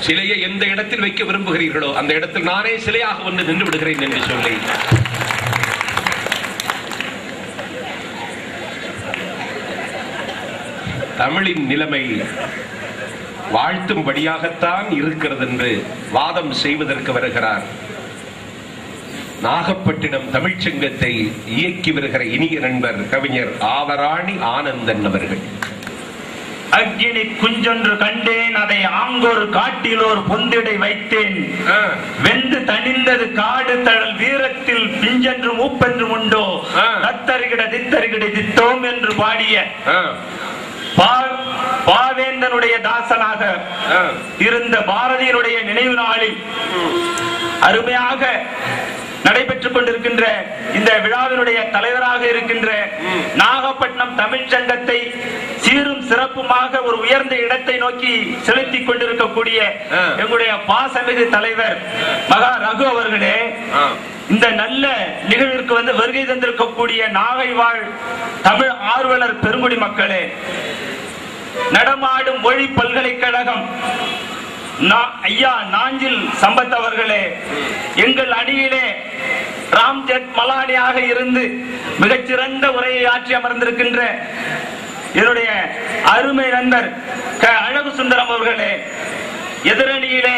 சிலையை எந்த இடத்தில் வைக்க விரும்புகிறீர்களோ அந்த இடத்தில் நானே சிலையாக வந்து நின்று விடுகிறேன் என்று சொல்லி தமிழின் நிலைமை வாழ்த்தும்படியாகத்தான் இருக்கிறது என்று வாதம் செய்வதற்கு வருகிறார் நாகப்பட்டினம் தமிழ்ச்சங்கத்தை இயக்கி வருகிற இனிய நண்பர் கவிஞர் ஆவராணி ஆனந்தன் அவர்கள் அக்கினி குஞ்சொன்று கண்டேன் அதை ஆங்கொரு காட்டிலோர் பொந்திடை வைத்தேன் ஆ, வெந்து தணிந்தது காடு தழல் வீரத்தில் பிஞ்சென்று மூப்பென்று உண்டோ ஆ. தத்தருகிட தித்தருகிட தித்தோம் என்று பாடிய ஆ, பா- பாவேந்தனுடைய தாசனாக ஆ. இருந்த பாரதியினுடைய நினைவு நாளில் அருமையாக நடைபெற்றுக் கொண்டிருக்கின்ற இந்த விழாவினுடைய தலைவராக இருக்கின்ற நாகப்பட்டினம் தமிழ்ச் சங்கத்தை சீரும் சிறப்புமாக ஒரு உயர்ந்த இடத்தை நோக்கி செலுத்திக் கொண்டிருக்கக்கூடிய ஆ. எங்களுடைய பாசமிகு தலைவர் மகா ரகு அவர்களே ஆ. இந்த நல்ல நிகழ்விற்கு வந்து வருகை தந்திருக்கக்கூடிய நாகை வாழ் தமிழ் ஆர்வலர் பெருங்குடி மக்களே நடமாடும் மொழி பல்கலைக்கழகம் நா- ஐயா நாஞ்சில் சம்பத் அவர்களே எங்கள் அணியிலே ராம்ஜெட் மலானியாக இருந்து மிகச்சிறந்த உரையை ஆற்றி அமர்ந்திருக்கின்ற என்னுடைய அருமை நண்பர் க அழகு சுந்தரம் அவர்களே எதிரணியிலே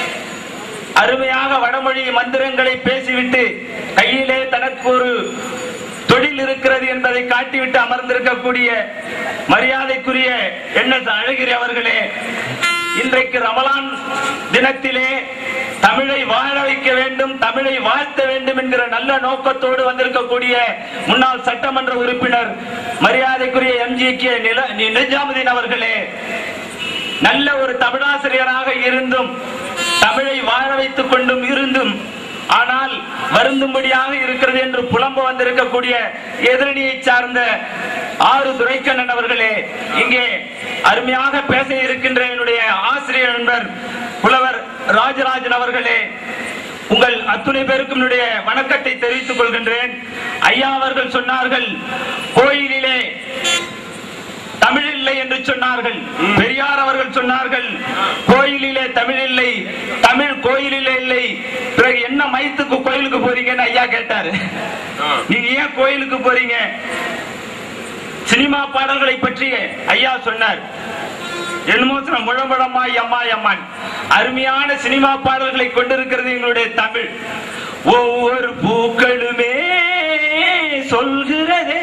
அருமையாக வடமொழி மந்திரங்களை பேசிவிட்டு கையிலே தனக்கு ஒரு தொழில் இருக்கிறது என்பதை காட்டிவிட்டு அமர்ந்திருக்கக்கூடிய மரியாதைக்குரிய என்ன அழகிரி அவர்களே இன்றைக்கு ரமலான் தினத்திலே தமிழை வாழ வைக்க வேண்டும் தமிழை வாழ்த்த வேண்டும் என்கிற நல்ல நோக்கத்தோடு வந்திருக்கக்கூடிய முன்னாள் சட்டமன்ற உறுப்பினர் மரியாதைக்குரிய எம்ஜி கே நிஜாமுதீன் அவர்களே நல்ல ஒரு தமிழாசிரியராக இருந்தும் தமிழை வாழ வைத்துக் கொண்டும் இருந்தும் ஆனால் வருந்தும்படியாக இருக்கிறது என்று புலம்ப வந்திருக்கக்கூடிய எதிரணியை சார்ந்த ஆறு துரைக்கண்ணன் அவர்களே இங்கே அருமையாக பேச இருக்கின்ற என்னுடைய ஆசிரியர் நண்பர் புலவர் ராஜராஜன் அவர்களே உங்கள் அத்துணை பேருக்கும் என்னுடைய வணக்கத்தை தெரிவித்துக் கொள்கின்றேன் ஐயா அவர்கள் சொன்னார்கள் கோயிலிலே தமிழ் இல்லை என்று சொன்னார்கள் பெரியார் அவர்கள் சொன்னார்கள் கோயிலிலே தமிழ் இல்லை தமிழ் கோயிலிலே இல்லை பிறகு என்ன மைத்துக்கு கோயிலுக்கு போறீங்கன்னு ஐயா கேட்டாரு ஆ. நீங்க ஏன் கோயிலுக்கு போறீங்க சினிமா பாடல்களை பற்றி ஐயா சொன்னார் என்னமோ சில முழமுழமாய் அம்மா அம்மான் அருமையான சினிமா பாடல்களை கொண்டிருக்கிறது எங்களுடைய தமிழ் ஒவ்வொரு பூக்களுமே சொல்கிறதே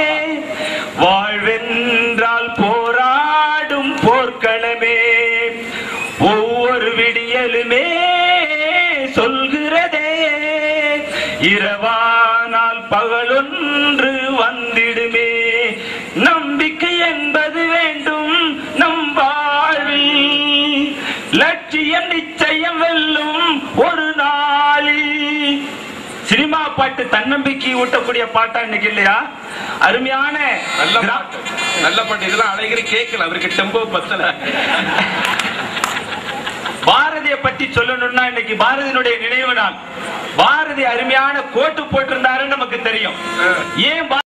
வாழ்வென்றால் போராடும் போர்க்களமே ஒவ்வொரு விடியலுமே சொல்கிறதே இரவானால் பகலொன்று வந்திடுமே நம்பிக்கை என்பது வேண்டும் நம் வாழ்வில் லட்சியம் நிச்சயம் வெல்லும் ஒரு நாளில் சினிமா பாட்டு தன்னம்பிக்கை ஊட்டக்கூடிய பாட்டா இன்னைக்கு இல்லையா அருமையான நல்ல கிரா- பாட்டு நல்ல பாட்டு இதெல்லாம் அழகிரி கேட்கல அவருக்கு டெம்போ பத்தல பாரதியை பற்றி சொல்லணும்னா இன்னைக்கு பாரதியினுடைய நினைவு நாள் பாரதி அருமையான கோட்டு போட்டிருந்தாருன்னு நமக்கு தெரியும் ஏன் பா-